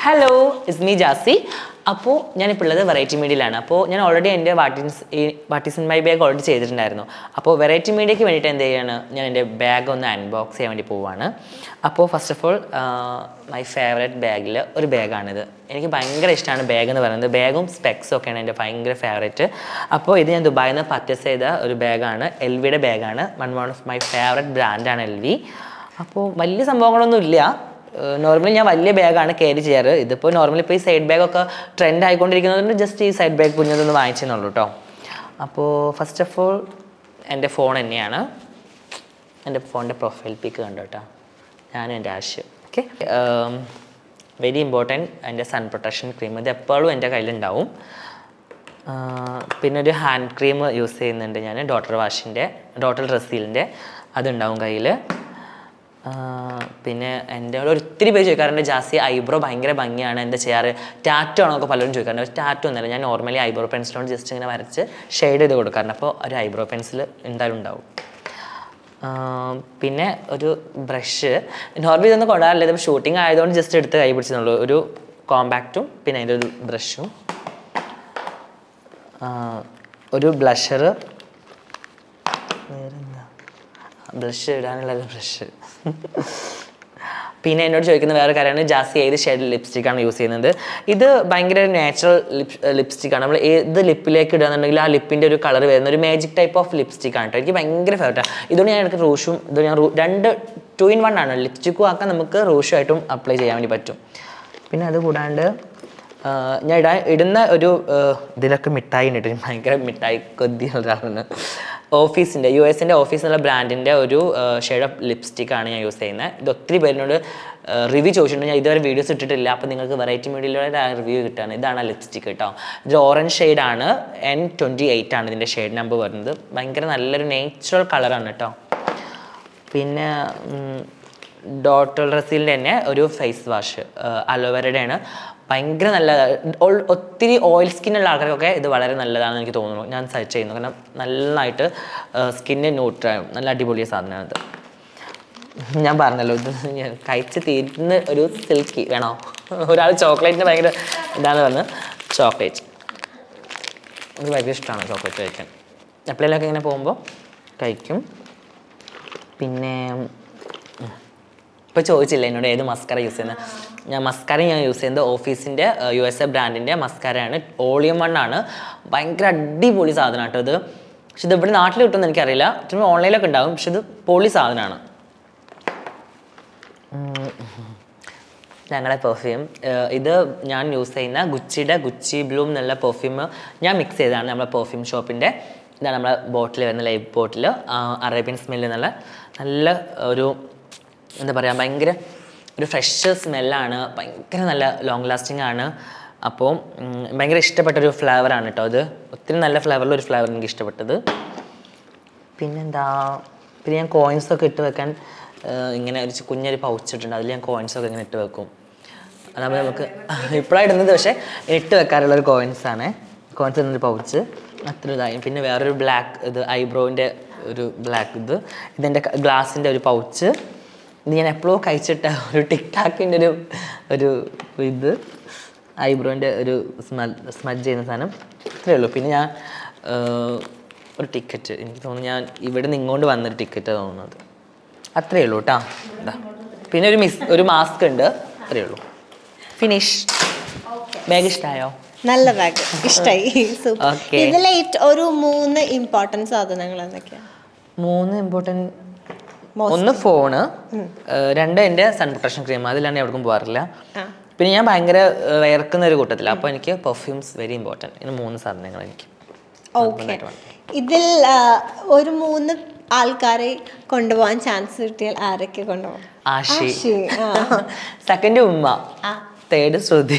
Hello is me Jassie അപ്പോൾ ഞാനിപ്പോൾ ഉള്ളത് വെറൈറ്റി മീഡിയയിലാണ് അപ്പോൾ ഞാൻ ഓൾറെഡി എൻ്റെ വാട്ടിൻസ് ഈ what's in my bag already ചെയ്തിട്ടുണ്ടായിരുന്നു അപ്പോൾ വെറൈറ്റി മീഡിയയ്ക്ക് വേണ്ടിയിട്ട് എന്ത് ചെയ്യാണ് ഞാൻ എൻ്റെ ബാഗ് ഒന്ന് അൺബോക്സ് ചെയ്യാൻ വേണ്ടി പോവുകയാണ് അപ്പോൾ first of all my favourite ബാഗിൽ ഒരു ബാഗാണിത് എനിക്ക് ഭയങ്കര ഇഷ്ടമാണ് ബാഗ് എന്ന് പറയുന്നത് ബാഗും സ്പെക്സും ഒക്കെയാണ് എൻ്റെ ഭയങ്കര ഫേവറേറ്റ് അപ്പോൾ ഇത് ഞാൻ ദുബായിൽ നിന്ന് പർച്ചേസ് ചെയ്ത ഒരു ബാഗാണ് എൽ വിയുടെ ബാഗാണ് one one of my favourite ബ്രാൻഡാണ് എൽ വി അപ്പോൾ വലിയ സംഭവങ്ങളൊന്നും ഇല്ല നോർമലി ഞാൻ വലിയ ബാഗാണ് ക്യാരി ചെയ്യാറ് ഇതിപ്പോൾ നോർമലി ഇപ്പോൾ ഈ സൈഡ് ബാഗൊക്കെ ട്രെൻഡ് ആയിക്കൊണ്ടിരിക്കുന്നതുകൊണ്ട് ജസ്റ്റ് ഈ സൈഡ് ബാഗ് കുഞ്ഞതൊന്ന് വാങ്ങിച്ചെന്നുള്ളൂ കേട്ടോ അപ്പോൾ ഫസ്റ്റ് ഓഫ് ഓൾ എൻ്റെ ഫോൺ തന്നെയാണ് എൻ്റെ ഫോണിൻ്റെ പ്രൊഫൈൽ പിക്ക് കണ്ടു കേട്ടോ ഞാനും എൻ്റെ ആശയം ഓക്കെ വെരി ഇമ്പോർട്ടൻറ്റ് എൻ്റെ സൺ പ്രൊട്ടക്ഷൻ ക്രീം ഇത് എപ്പോഴും എൻ്റെ കയ്യിലുണ്ടാവും ആ, പിന്നെ ഒരു ഹാൻഡ് ക്രീം യൂസ് ചെയ്യുന്നുണ്ട് ഞാൻ ഡോട്ടർ വാഷിൻ്റെ ഡോട്ടർ റസീലിൻ്റെ അതുണ്ടാവും കയ്യിൽ പിന്നെ എൻ്റെ അവിടെ ഒത്തിരി പേര് ചോദിക്കാറുണ്ട് ജാസി ഐബ്രോ ഭയങ്കര ഭംഗിയാണ് എന്താ ചെയ്യാറ് ടാറ്റോ ആണോ ഒക്കെ പലരും ചോദിക്കാറുണ്ട് പക്ഷേ ടാറ്റോ ഒന്നുമില്ല ഞാൻ നോർമലി ഐബ്രോ പെൻസിലോണ്ട് ജസ്റ്റ് ഇങ്ങനെ വരച്ച് ഷെയ്ഡ് ചെയ്ത് കൊടുക്കാറുണ്ട് അപ്പോൾ ഒരു ഐബ്രോ പെൻസിൽ എന്തായാലും ഉണ്ടാവും ആ, പിന്നെ ഒരു ബ്രഷ് നോർമലി ഇതൊന്നും കൊണ്ടാറില്ല ഇതിപ്പോൾ ഷൂട്ടിംഗ് ആയതുകൊണ്ട് ജസ്റ്റ് എടുത്ത് കൈ പിടിച്ചെന്നുള്ളൂ ഒരു കോമ്പാക്റ്റും പിന്നെ അതിൻ്റെ ഒരു ബ്രഷും ഒരു ബ്ലഷർ വേറെന്താ ബ്രഷ് ഇടാനുള്ള ബ്രഷ് പിന്നെ എന്നോട് ചോദിക്കുന്ന വേറെ കാര്യമാണ് ജാസി ഏത് ഷെയ്ഡ് ലിപ്സ്റ്റിക്കാണ് യൂസ് ചെയ്യുന്നത് ഇത് ഭയങ്കര നാച്ചുറൽ ലിപ് ലിപ്സ്റ്റിക്കാണ് നമ്മൾ ഏത് ലിപ്പിലേക്ക് ഇടുകയെന്നുണ്ടെങ്കിൽ ആ ലിപ്പിൻ്റെ ഒരു കളർ വരുന്ന ഒരു മാജിക് ടൈപ്പ് ഓഫ് ലിപ്സ്റ്റിക്കാണ് കേട്ടോ എനിക്ക് ഭയങ്കര ഫേവറേറ്റാണ് ഇതുകൊണ്ട് ഞാൻ എടുക്കുന്ന റൂഷും ഇത് ഞാൻ റൂ- രണ്ട് ടു ഇൻ വൺ ആണ് ലിപ്സ്റ്റിക്കും ആക്കാൻ നമുക്ക് റൂഷും ആയിട്ടും അപ്ലൈ ചെയ്യാൻ വേണ്ടി പറ്റും പിന്നെ അത് കൂടാണ്ട് ആ, ഞാൻ ഇടാൻ ഇടുന്ന ഒരു ആ, ഇതിലൊക്കെ മിഠായി ഉണ്ട് കേട്ടോ. ഭയങ്കര മിഠായി കൊതിയുള്ള ഒരാളാണ് ഓഫീസിൻ്റെ യു എസിൻ്റെ ഓഫീസ് എന്നുള്ള ബ്രാൻഡിൻ്റെ ഒരു ഷെയ്ഡ് ഓഫ് ലിപ്സ്റ്റിക് ആണ് ഞാൻ യൂസ് ചെയ്യുന്നത് ഇത് ഒത്തിരി പേരിനോട് റിവ്യൂ ചോദിച്ചിട്ടുണ്ട് ഞാൻ ഇതുവരെ വീഡിയോസ് ഇട്ടിട്ടില്ല അപ്പോൾ നിങ്ങൾക്ക് വെറൈറ്റി മീഡിയയിലൂടെ റിവ്യൂ കിട്ടുകയാണ് ഇതാണ് ആ ലിപ്സ്റ്റിക് കേട്ടോ ഇത് ഓറഞ്ച് ഷെയ്ഡാണ് എൻ ട്വൻറ്റി എയ്റ്റ് ആണ് ഇതിൻ്റെ ഷെയ്ഡ് നമ്പർ വരുന്നത് ഭയങ്കര നല്ലൊരു നേച്ചുറൽ കളറാണ് കേട്ടോ പിന്നെ ഡോട്ടർ റസീലിൻ്റെ തന്നെ ഒരു ഫേസ് വാഷ് അലോവേരയുടെ ആണ് ഭയങ്കര നല്ല ഓൾ- ഒത്തിരി ഓയിൽ സ്കിന്നുള്ള ആൾക്കാർക്കൊക്കെ ഇത് വളരെ നല്ലതാണെന്ന് എനിക്ക് തോന്നുന്നു ഞാൻ സജസ്റ്റ് ചെയ്യുന്നു കാരണം നന്നായിട്ട് സ്കിന്നെ ന്യൂട്രായും നല്ല അടിപൊളിയ സാധനമാണ് ഇത് ഞാൻ പറഞ്ഞല്ലോ ഇത് ഞാൻ കഴിച്ച് തീരുന്ന ഒരു സിൽക്കി വേണോ ഒരാൾ ചോക്ലേറ്റിന് ഭയങ്കര ഇതാന്ന് പറഞ്ഞ് ചോക്ലേറ്റ് എനിക്ക് ഭയങ്കര ഇഷ്ടമാണ് ചോക്ലേറ്റ് കഴിക്കാൻ എപ്പോഴെങ്കിലൊക്കെ ഇങ്ങനെ പോകുമ്പോൾ കഴിക്കും പിന്നെ ഇപ്പോൾ ചോദിച്ചില്ല എന്നോട് ഏത് മസ്കാര യൂസ് ചെയ്യുന്നത് ഞാൻ മസ്കാര ഞാൻ യൂസ് ചെയ്യുന്നത് ഓഫീസിൻ്റെ യു എസ് എ ബ്രാൻഡിൻ്റെ മസ്കാരയാണ് ഓളിയം വൺ ആണ് ഭയങ്കര അടിപൊളി സാധനം കേട്ടോ ഇത് പക്ഷെ ഇത് ഇവിടെ നാട്ടിൽ കിട്ടുമെന്ന് എനിക്കറിയില്ല ചുമ്മാ ഓൺലൈനിലൊക്കെ ഉണ്ടാവും പക്ഷെ ഇത് പൊളി സാധനമാണ് ഞങ്ങളെ പെർഫ്യൂം ഇത് ഞാൻ യൂസ് ചെയ്യുന്ന ഗുച്ചിയുടെ ഗുച്ചി ബ്ലൂം എന്നുള്ള പെർഫ്യൂം ഞാൻ മിക്സ് ചെയ്തതാണ് നമ്മളെ പെർഫ്യൂം ഷോപ്പിൻ്റെ ഇതാണ് നമ്മളെ ബോട്ടിൽ വരുന്ന ലൈഫ് ബോട്ടിൽ അറേബ്യൻ സ്മെല്ല് എന്നുള്ള നല്ല ഒരു എന്താ പറയുക ഭയങ്കര ഒരു ഫ്രഷ് സ്മെല്ലാണ് ഭയങ്കര നല്ല ലോങ് ലാസ്റ്റിംഗ് ആണ് അപ്പോൾ ഉം, ഭയങ്കര ഇഷ്ടപ്പെട്ട ഒരു ഫ്ലേവറാണ് കേട്ടോ ഇത് ഒത്തിരി നല്ല ഫ്ലേവറിൽ ഒരു ഫ്ലേവർ എനിക്ക് ഇഷ്ടപ്പെട്ടത് പിന്നെന്താ പിന്നെ ഞാൻ കോയിൻസ് ഒക്കെ ഇട്ട് വെക്കാൻ ആ, ഇങ്ങനെ ഒരു ചി- കുഞ്ഞൊരു പൗച്ച് ഇട്ടുണ്ട് അതിൽ ഞാൻ കോയിൻസ് ഒക്കെ ഇങ്ങനെ ഇട്ട് വെക്കും അതാകുമ്പോൾ നമുക്ക് ഇപ്പോഴാണ് ഇടുന്നത് പക്ഷേ ഇട്ട് വെക്കാറുള്ള ഒരു കോയിൻസ് ആണ് കോയിൻസ് എന്നൊരു പൗച്ച് അത്ര ഇതായി പിന്നെ വേറൊരു ബ്ലാക്ക് ഇത് ഐബ്രോവിൻ്റെ ഒരു ബ്ലാക്ക് ഇത് ഇതെൻ്റെ ഗ്ലാസിൻ്റെ ഒരു പൗച്ച് ഇത് ഞാൻ എപ്പോഴോ കഴിച്ചിട്ട ഒരു ടിക് ടാക്കിൻ്റെ ഒരു ഒരു ഇത് ഐബ്രോൻ്റെ ഒരു സ്മൽ സ്മജ് ചെയ്യുന്ന സാധനം ഇത്രയേ ഉള്ളൂ പിന്നെ ഞാൻ ആ, ഒരു ടിക്കറ്റ് എനിക്ക് തോന്നുന്നു ഞാൻ ഇവിടെ നിന്ന് ഇങ്ങോട്ട് വന്നൊരു ടിക്കറ്റ് തോന്നുന്നത് അത്രയേ ഉള്ളൂ കേട്ടോ ഇതാ പിന്നെ ഒരു മിസ് ഒരു മാസ്ക് ഉണ്ട് അത്രയേ ഉള്ളൂ ഫിനിഷ് ബാഗ് ഇഷ്ടമായോ നല്ല ബാഗ് ഇഷ്ടായി സൂപ്പർ Okay. ഇതിലെ ഏറ്റ- ഒരു മൂന്ന് ഇമ്പോർട്ടൻറ്റ് സാധനങ്ങൾ എന്തൊക്കെയാ മൂന്ന് ഇമ്പോർട്ടൻറ്റ് ഒന്ന് ഫോണ് രണ്ട് എൻ്റെ സൺ പ്രൊട്ടക്ഷൻ ക്രീം അതിലാണ് എവിടേക്കും പോകാറില്ല ആ. പിന്നെ ഞാൻ ഭയങ്കര ഏഹ്, വിയർക്കുന്ന ഒരു കൂട്ടത്തില്ല അപ്പോൾ എനിക്ക് പെർഫ്യൂംസ് വെരി ഇമ്പോർട്ടൻറ്റ് ഇങ്ങനെ മൂന്ന് സാധനങ്ങൾ എനിക്ക് ഓക്കെ ഇതിൽ ആ, ഒരു മൂന്ന് ആൾക്കാരെ കൊണ്ടുപോകാൻ ചാൻസ് കിട്ടിയാൽ ആരൊക്കെ കൊണ്ടുപോകും ആഷി ആഷി, ആ. സെക്കൻഡ് ഉമ്മ ആ. തേർഡ് ശ്രുതി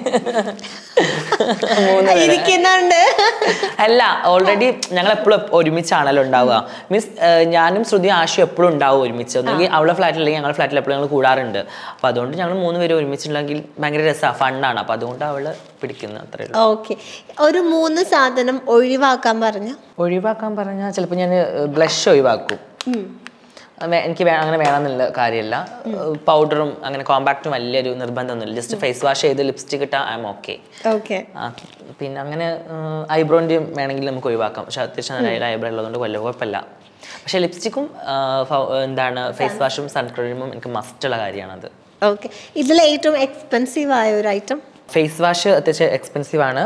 മൂന്ന് പേര്. ഇരിക്കുന്നുണ്ട് അല്ല ഓൾറെഡി ഞങ്ങൾ എപ്പോഴും ഒരുമിച്ചാണല്ലോ ഉണ്ടാവുക മീൻസ് ഞാനും ശ്രുതി ആശു എപ്പോഴും ഉണ്ടാവും ഒരുമിച്ച് ഒന്നെങ്കിൽ അവളെ ഫ്ലാറ്റിൽ അല്ലെങ്കിൽ ഞങ്ങളുടെ ഫ്ലാറ്റിൽ എപ്പോഴും ഞങ്ങൾ കൂടാറുണ്ട് അപ്പോൾ അതുകൊണ്ട് ഞങ്ങൾ മൂന്ന് പേര് ഒരുമിച്ചുണ്ടെങ്കിൽ ഭയങ്കര രസമാണ് ഫണ്ണാണ് അപ്പോൾ അതുകൊണ്ട് അവള് പിടിക്കുന്നത് അത്രേ ഉള്ളൂ ഓക്കെ ഒരു മൂന്ന് സാധനം ഒഴിവാക്കാൻ പറഞ്ഞു ഒഴിവാക്കാൻ പറഞ്ഞാൽ ചിലപ്പോൾ ഞാൻ ബ്ലഷ് ഒഴിവാക്കും വേ- എനിക്ക് വേ- അങ്ങനെ വേണമെന്നുള്ള കാര്യമില്ല പൗഡറും അങ്ങനെ കോമ്പാക്റ്റും വലിയൊരു നിർബന്ധമൊന്നുമില്ല ജസ്റ്റ് ഫേസ് വാഷ് ചെയ്ത് ലിപ്സ്റ്റിക് ഇട്ടാൽ ഐ എം ഓക്കെ ഓക്കെ പിന്നെ അങ്ങനെ ഐബ്രോൻ്റെയും വേണമെങ്കിൽ നമുക്ക് ഒഴിവാക്കാം പക്ഷെ അത്യാവശ്യം നല്ല ഐബ്രോ ഉള്ളതുകൊണ്ട് വലിയ കുഴപ്പമില്ല പക്ഷേ ലിപ്സ്റ്റിക്കും എന്താണ് ഫേസ് വാഷും സൺസ്ക്രീമും എനിക്ക് മസ്റ്റുള്ള കാര്യമാണത് ഓക്കെ ഇതിൽ ഏറ്റവും എക്സ്പെൻസീവ് ആയ ഒരു ഐറ്റം ഫേസ് വാഷ് അത്യാവശ്യം എക്സ്പെൻസീവ് ആണ്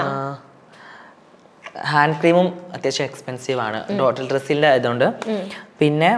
ഹാൻഡ് ക്രീമും അത്യാവശ്യം എക്സ്പെൻസീവ് ആണ് ടോട്ടൽ ഡ്രസ്സിൻ്റെ ആയതുകൊണ്ട് പിന്നെ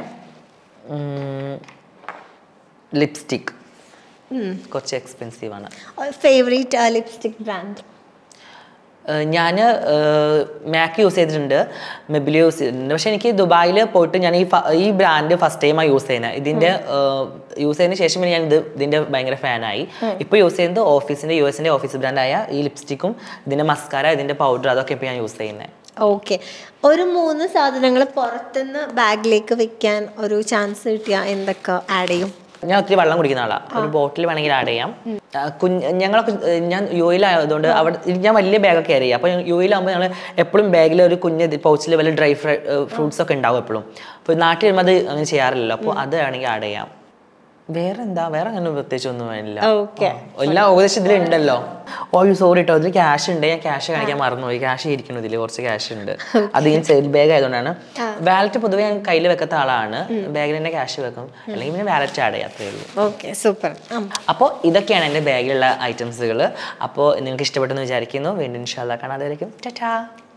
ലിപ്സ്റ്റിക് കുറച്ച് എക്സ്പെൻസീവ് ആണ് ഫേവറേറ്റ് ലിപ്സ്റ്റിക് ബ്രാൻഡ് ഞാൻ മാക്ക് യൂസ് ചെയ്തിട്ടുണ്ട് മെബിലി യൂസ് ചെയ്തിട്ടുണ്ട് പക്ഷെ എനിക്ക് ദുബായിൽ പോയിട്ട് ഞാൻ ഈ ഫ- ഈ ബ്രാൻഡ് ഫസ്റ്റ് ടൈമാണ് യൂസ് ചെയ്യുന്നത് ഇതിൻ്റെ യൂസ് ചെയ്തതിന് ശേഷം പിന്നെ ഞാൻ ഇത് ഇതിൻ്റെ ഭയങ്കര ഫാനായി ഇപ്പോൾ യൂസ് ചെയ്യുന്നത് ഓഫീസിൻ്റെ യു എസിൻ്റെ ഓഫീസ് ബ്രാൻഡായ ഈ ലിപ്സ്റ്റിക്കും ഇതിൻ്റെ മസ്കാര ഇതിൻ്റെ പൗഡർ അതൊക്കെ ഇപ്പോൾ ഞാൻ യൂസ് ചെയ്യുന്നത് ഓക്കെ ഒരു മൂന്ന് സാധനങ്ങൾ പുറത്തുനിന്ന് ബാഗിലേക്ക് വെക്കാൻ ഒരു ചാൻസ് കിട്ടിയാൽ എന്തൊക്കെ ആഡ് ചെയ്യും ഞാൻ ഒത്തിരി വെള്ളം കുടിക്കുന്ന ആളാണ് ഒരു ബോട്ടിൽ വേണമെങ്കിൽ ആഡ് ചെയ്യാം ആ, കുഞ്ഞ് ഞങ്ങളൊക്കെ ഏർ ഞാൻ യു എയിലായതുകൊണ്ട് അവിടെ ഞാൻ വലിയ ബാഗൊക്കെ ക്യാരി ചെയ്യാം അപ്പോൾ യു എയിലാകുമ്പോൾ ഞങ്ങൾ എപ്പോഴും ബാഗിൽ ഒരു കുഞ്ഞ് പൗച്ചിൽ വല്ല ഡ്രൈ ഫ്രൂട്ട്സ് ഒക്കെ ഉണ്ടാവും എപ്പോഴും അപ്പോൾ നാട്ടിൽ വരുമ്പോൾ അത് അങ്ങനെ ചെയ്യാറില്ലല്ലോ അപ്പോൾ അത് വേണമെങ്കിൽ ആഡ് ചെയ്യാം വേറെ എന്താ വേറെ അങ്ങനെ പ്രത്യേകിച്ച് ഒന്നും ഇല്ല ഓക്കെ എല്ലാം ഏകദേശം ഇതിലുണ്ടല്ലോ ഓ യു സോറി കേട്ടോ ഇതിൽ ക്യാഷ് ഉണ്ട് ഞാൻ ക്യാഷ് കാണിക്കാൻ മറന്നുപോയി ക്യാഷ് ഇരിക്കുന്നു ഇതിൽ കുറച്ച് ക്യാഷ് ഉണ്ട് അത് ഞാൻ ചെറിയ ബാഗ് ആയതുകൊണ്ടാണ് വാലറ്റ് പൊതുവെ ഞാൻ കയ്യിൽ വെക്കാത്ത ആളാണ് ബാഗിൽ തന്നെ ക്യാഷ് വെക്കും അല്ലെങ്കിൽ പിന്നെ വാലറ്റ് ആഡ് ചെയ്യാം അത്രയേ ഉള്ളൂ ഓക്കെ സൂപ്പർ അപ്പോൾ ഇതൊക്കെയാണ് എൻ്റെ ബാഗിലുള്ള ഐറ്റംസുകൾ അപ്പോൾ നിങ്ങൾക്ക് ഇഷ്ടപ്പെട്ടെന്ന് വിചാരിക്കുന്നു വീണ്ടും ഇൻഷാല്ല കാണാതെ ടാറ്റാ